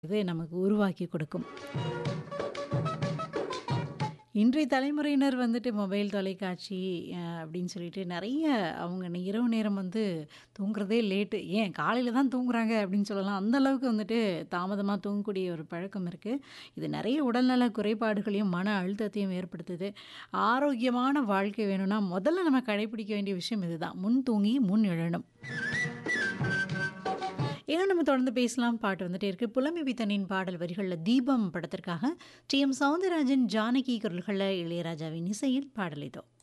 இது நமக்கு உருவாக்கி கொடுக்கும். இன்றைய தலைமுறையினர் வந்துட்டு மொபைல், தொலைக்காட்சி அ அப்படின்னு சொல்லிட்டு நெறைய அவங்க ந இரவு நேரம் வந்து தூங்குறதே லேட்டு. ஏன் காலையில தான் தூங்குறாங்க அப்படின்னு சொல்லலாம். அந்த அளவுக்கு வந்துட்டு தாமதமா தூங்கக்கூடிய ஒரு பழக்கம் இருக்கு. இது நெறைய உடல்நல குறைபாடுகளையும், மன அழுத்தத்தையும் ஏற்படுத்துது. ஆரோக்கியமான வாழ்க்கை வேணும்னா, முதல்ல நம்ம கடைபிடிக்க வேண்டிய விஷயம் இதுதான். முன் தூங்கி, முன் எழணும். இன்னும் நம்ம தொடர்ந்து பேசலாம். பாட்டு வந்துட்டே இருக்கு. புலமை பித்தனின் பாடல் வரிகள்ல தீபம் படத்திற்காக டி.எம். சௌந்தரராஜன், ஜானகி குரல்கள்ல இளையராஜாவின் இசையில் பாடல் இதோ.